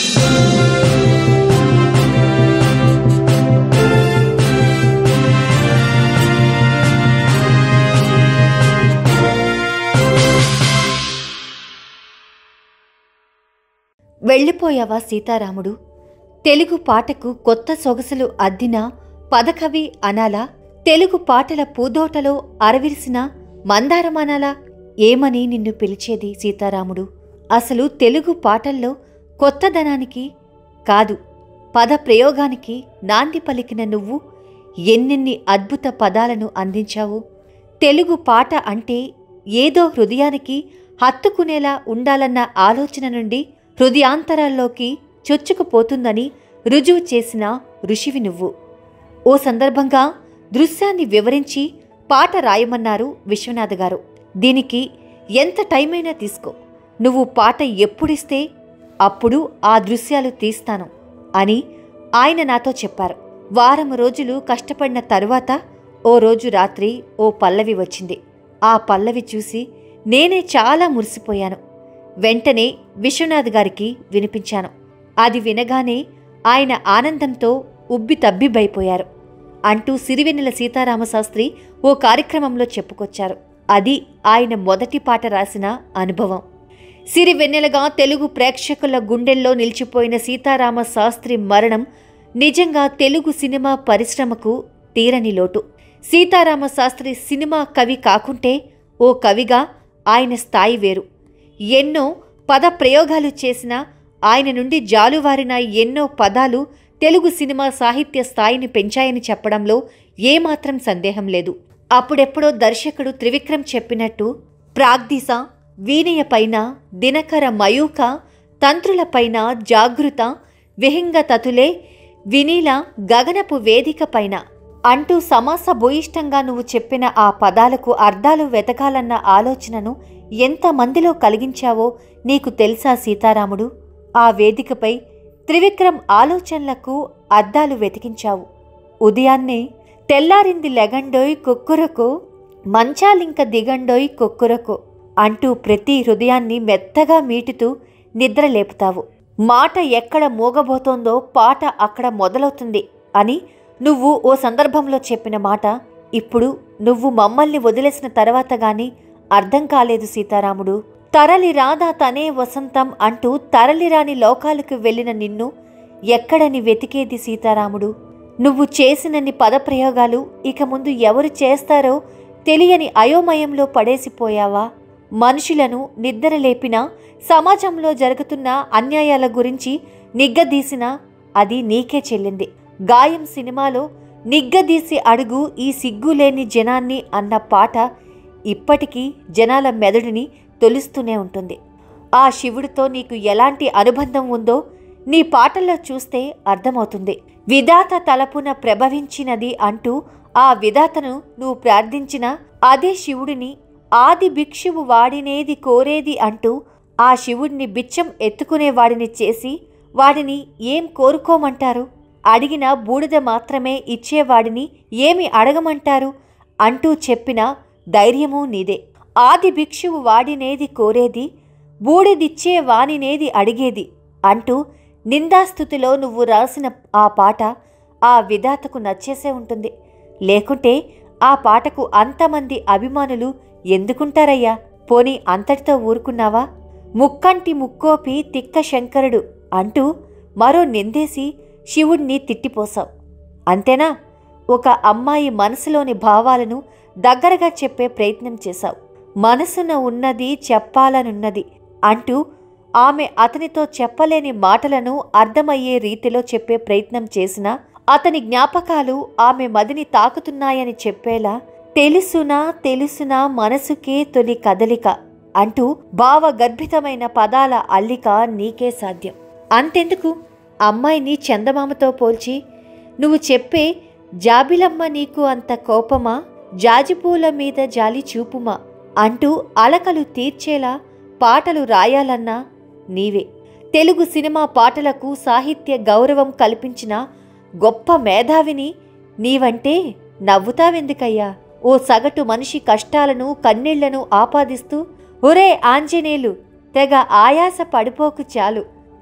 వెళ్ళిపోయావా సీతారాముడు తెలుగు పాటకు కొత్త సొగసులు అద్దిన పదకవి అనాలా తెలుగు పాటల పూదోటలో అరవిరిసిన మందారమనాలా ఏమని నిన్ను పిలిచేది సీతారాముడు అసలు తెలుగు పాటల్లో కొత్తదనానికి కాదు పద ప్రయోగానికి నాంది పలికిన నువ్వు ఎన్నెన్ని అద్భుత పదాలను అందించావు తెలుగు పాట అంటే ఏదో హృదయానికి హత్తుకునేలా ఉండాలన్న ఆలోచన నుండి హృదయాంతరాల్లోకి చొచ్చుకుపోతుందని రుజువు చేసిన ఋషివి నువ్వు ఓ సందర్భంగా దృశ్యాన్ని వివరించి పాట రాయమన్నారు విశ్వనాథ్ గారు దీనికి ఎంత టైమైనా తీసుకో నువ్వు పాట ఎప్పుడిస్తే అప్పుడు ఆ దృశ్యాలు తీస్తాను అని ఆయన నాతో చెప్పారు వారం రోజులు కష్టపడిన తరువాత ఓ రోజు రాత్రి ఓ పల్లవి వచ్చింది ఆ పల్లవి చూసి నేనే చాలా మురిసిపోయాను వెంటనే విశ్వనాథ్ గారికి వినిపించాను అది వినగానే ఆయన ఆనందంతో ఉబ్బి తబ్బిబ్బైపోయారు అంటూ సిరివెన్నెల సీతారామశాస్త్రి ఓ కార్యక్రమంలో చెప్పుకొచ్చారు అది ఆయన మొదటి పాట రాసిన అనుభవం సిరివెన్నెలగా తెలుగు ప్రేక్షకుల గుండెల్లో నిలిచిపోయిన సీతారామ శాస్త్రి మరణం నిజంగా తెలుగు సినిమా పరిశ్రమకు తీరని లోటు సీతారామ శాస్త్రి సినిమా కవి కాకుంటే ఓ కవిగా ఆయన స్థాయి వేరు ఎన్నో పద ప్రయోగాలు చేసిన ఆయన నుండి జాలువారిన ఎన్నో పదాలు తెలుగు సినిమా సాహిత్య స్థాయిని పెంచాయని చెప్పడంలో ఏమాత్రం సందేహం లేదు అప్పుడెప్పుడో దర్శకుడు త్రివిక్రమ్ చెప్పినట్టు ప్రాగ్దిశ వీణయపైన దినకర మయూక తంత్రులపైన జాగృత విహింగతతులే వినీల గగనపు వేదిక పైన అంటూ సమాస భూయిష్టంగా నువ్వు చెప్పిన ఆ పదాలకు అర్థాలు వెతకాలన్న ఆలోచనను ఎంతమందిలో కలిగించావో నీకు తెలుసా సీతారాముడు ఆ వేదికపై త్రివిక్రమ్ ఆలోచనలకు అర్థాలు వెతికించావు ఉదయాన్నే తెల్లారింది లెగండోయ్ కొక్కురకు మంచాలింక దిగండోయ్ కొక్కురకు అంటూ ప్రతి హృదయాన్ని మెత్తగా మీటుతూ నిద్ర లేపుతావు మాట ఎక్కడ మోగబోతోందో పాట అక్కడ మొదలవుతుంది అని నువ్వు ఓ సందర్భంలో చెప్పిన మాట ఇప్పుడు నువ్వు మమ్మల్ని వదిలేసిన తర్వాత గాని అర్థం కాలేదు సీతారాముడు తరలి రాదా తనే వసంతం అంటూ తరలిరాని లోకాలకు వెళ్ళిన నిన్ను ఎక్కడని వెతికేది సీతారాముడు నువ్వు చేసినన్ని పదప్రయోగాలు ఇక ముందు ఎవరు చేస్తారో తెలియని అయోమయంలో పడేసిపోయావా మనుషులను నిద్రలేపిన సమాజంలో జరుగుతున్న అన్యాయాల గురించి నిగ్గదీసిన అది నీకే చెల్లింది గాయం సినిమాలో నిగ్గదీసి అడుగు ఈ సిగ్గులేని జనాన్ని అన్న పాట ఇప్పటికీ జనాల మెదడుని తొలుస్తూనే ఉంటుంది ఆ శివుడితో నీకు ఎలాంటి అనుబంధం ఉందో నీ పాటల్లో చూస్తే అర్థమవుతుంది విధాత తలపున ప్రభవించినది అంటూ ఆ విధాతను నువ్వు ప్రార్థించిన అదే శివుడిని ఆది భిక్షువు వాడినేది కోరేది అంటూ ఆ శివుడిని బిచ్చం ఎత్తుకునే వాడిని చేసి వాడిని ఏం కోరుకోమంటారు అడిగిన బూడిద మాత్రమే ఇచ్చేవాడిని ఏమి అడగమంటారు అంటూ చెప్పిన ధైర్యము నీదే ఆది భిక్షువు వాడినేది కోరేది బూడిదిచ్చే వానినేది అడిగేది అంటూ నిందాస్థుతిలో నువ్వు రాసిన ఆ పాట ఆ విధాతకు నచ్చేసే ఉంటుంది లేకుంటే ఆ పాటకు అంతమంది అభిమానులు ఎందుకుంటారయ్యా పోనీ అంతటితో ఊరుకున్నావా ముక్కంటి ముక్కోపి తిక్క శంకరుడు అంటూ మరో నిందేసి శివుణ్ణి తిట్టిపోసావు అంతేనా ఒక అమ్మాయి మనసులోని భావాలను దగ్గరగా చెప్పే ప్రయత్నం చేశావు మనసున ఉన్నది చెప్పాలనున్నది అంటూ ఆమె అతనితో చెప్పలేని మాటలను అర్థమయ్యే రీతిలో చెప్పే ప్రయత్నం చేసినా అతని జ్ఞాపకాలు ఆమె మదిని తాకుతున్నాయని చెప్పేలా తెలుసునా తెలుసునా మనసుకే తొలి కదలిక అంటూ భావగర్భితమైన పదాల అల్లిక నీకే సాధ్యం అంతెందుకు అమ్మాయిని చందమామతో పోల్చి నువ్వు చెప్పే జాబిలమ్మ నీకు అంత కోపమా జాజిపూల మీద జాలి చూపుమా అంటూ అలకలు తీర్చేలా పాటలు రాయాలన్నా నీవే తెలుగు సినిమా పాటలకు సాహిత్య గౌరవం కల్పించిన గొప్ప మేధావిని నీవంటే నవ్వుతావెందుకయ్యా ఓ సగటు మనిషి కష్టాలను కన్నీళ్లను ఆపాదిస్తూ ఒరే ఆంజనేయులు తెగ ఆయాస పడిపోకు చాలు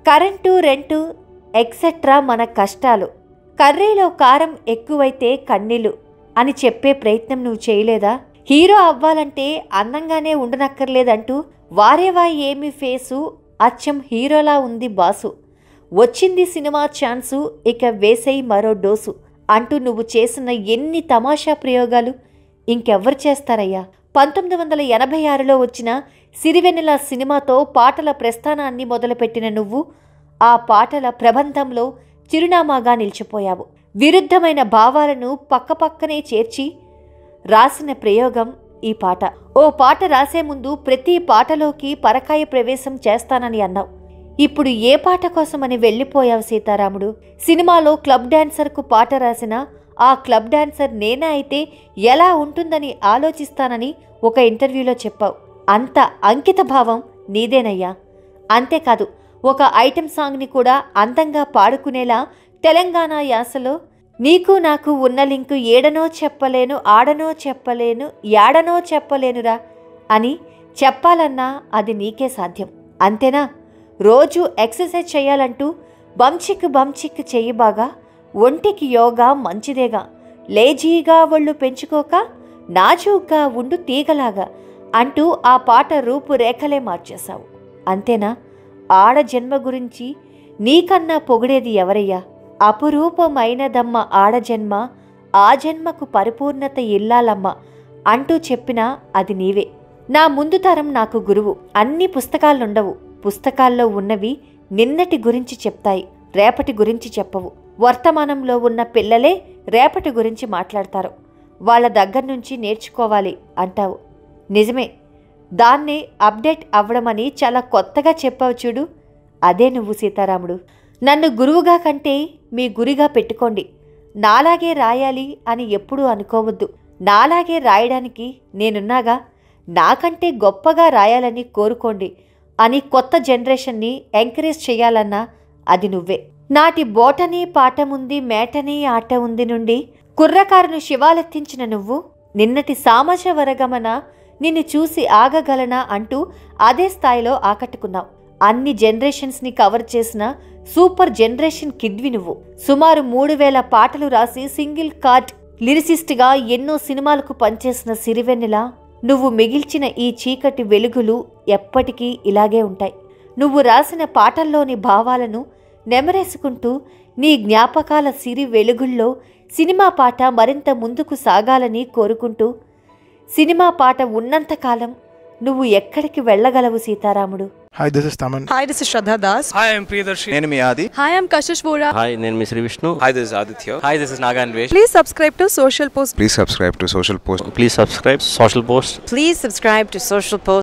కరెంటు రెంటు ఎక్సెట్రా మన కష్టాలు కర్రీలో కారం ఎక్కువైతే కన్నీళ్ళు అని చెప్పే ప్రయత్నం నువ్వు చేయలేదా హీరో అవ్వాలంటే అందంగానే ఉండనక్కర్లేదంటూ వారేవా ఏమి ఫేసు అచ్చం హీరోలా ఉంది బాసు వచ్చింది సినిమా ఛాన్సు ఇక వేసేయి మరో డోసు అంటూ నువ్వు చేసిన ఎన్ని తమాషా ప్రయోగాలు ఇంకెవ్వరు చేస్తారయ్యా పంతొమ్మిది వందల ఎనభై ఆరులో వచ్చిన సిరివెన్నెల సినిమాతో పాటల ప్రస్థానాన్ని మొదలుపెట్టిన నువ్వు ఆ పాటల ప్రబంధంలో చిరునామాగా నిలిచిపోయావు విరుద్ధమైన భావాలను పక్కపక్కనే చేర్చి రాసిన ప్రయోగం ఈ పాట ఓ పాట రాసే ముందు ప్రతి పాటలోకి పరకాయ ప్రవేశం చేస్తానని అన్నావు ఇప్పుడు ఏ పాట కోసమని వెళ్ళిపోయావు సీతారాముడు సినిమాలో క్లబ్ డాన్సర్కు పాట రాసిన ఆ క్లబ్ డాన్సర్ నేనే అయితే ఎలా ఉంటుందని ఆలోచిస్తానని ఒక ఇంటర్వ్యూలో చెప్పావు అంత అంకిత భావం నీదేనయ్యా అంతేకాదు ఒక ఐటెం సాంగ్ని కూడా అందంగా పాడుకునేలా తెలంగాణ యాసలో నీకు నాకు ఉన్న లింకు ఏడనో చెప్పలేను ఆడనో చెప్పలేను యాడనో చెప్పలేనురా అని చెప్పాలన్నా అది నీకే సాధ్యం అంతేనా రోజు ఎక్సర్సైజ్ చేయాలంటూ బంచిక్ బంచిక్ చెయ్యి బాగా ఒంటికి యోగా మంచిదేగా లేజీగా ఒళ్ళు పెంచుకోక నాజూగ్గా ఉండు తీగలాగా అంటూ ఆ పాట రూపురేఖలే మార్చేశావు అంతేనా ఆడ జన్మ గురించి నీకన్నా పొగిడేది ఎవరయ్యా అపురూపమైనదమ్మ ఆడజన్మ ఆ జన్మకు పరిపూర్ణత ఇల్లాలమ్మ అంటూ చెప్పినా అది నీవే నా ముందు తరం నాకు గురువు అన్ని పుస్తకాలుండవు పుస్తకాల్లో ఉన్నవి నిన్నటి గురించి చెప్తాయి రేపటి గురించి చెప్పవు వర్తమానంలో ఉన్న పిల్లలే రేపటి గురించి మాట్లాడతారు వాళ్ళ దగ్గర నుంచి నేర్చుకోవాలి అంటావు నిజమే దాన్నే అప్డేట్ అవ్వడమని చాలా కొత్తగా చెప్పావు చూడు అదే నువ్వు సీతారాముడు నన్ను గురువుగా కంటే మీ గురిగా పెట్టుకోండి నాలాగే రాయాలి అని ఎప్పుడూ అనుకోవద్దు నాలాగే రాయడానికి నేనున్నాగా నాకంటే గొప్పగా రాయాలని కోరుకోండి అని కొత్త జనరేషన్ని ఎంకరేజ్ చేయాలన్నా అది నువ్వే నాటి బోటనీ పాఠముంది మేటనీ ఆట ఉంది నుండి కుర్రకారును శివాలెత్తించిన నువ్వు నిన్నటి సామజ వరగమన నిన్ను చూసి ఆగగలనా అంటూ అదే స్థాయిలో ఆకట్టుకున్నావు అన్ని జనరేషన్స్ని కవర్ చేసిన సూపర్ జనరేషన్ కిడ్వి నువ్వు సుమారు మూడు వేల పాటలు రాసి సింగిల్ కార్డ్ లిరిసిస్ట్గా ఎన్నో సినిమాలకు పనిచేసిన సిరివెన్నెల నువ్వు మిగిల్చిన ఈ చీకటి వెలుగులు ఎప్పటికీ ఇలాగే ఉంటాయి నువ్వు రాసిన పాటల్లోని భావాలను నెమరేసుకుంటూ నీ జ్ఞాపకాల సిరి వెలుగుల్లో సినిమా పాట మరింత ముందుకు సాగాలని కోరుకుంటూ సినిమా పాట ఉన్నంతకాలం నువ్వు ఎక్కడికి వెళ్ళగలవు సీతారాముడు Hi, this is Taman. Hi, this is Shraddha Das. Hi, I'm Priyadarshi. నేను మీ ఆది Hi, I'm Kashish Vora. Hi నేను మీ Sri Vishnu Hi, this is Aditya. Hi this is Naganvesh Please subscribe to Social Post. Please subscribe to social post please subscribe social post Please subscribe to Social Post.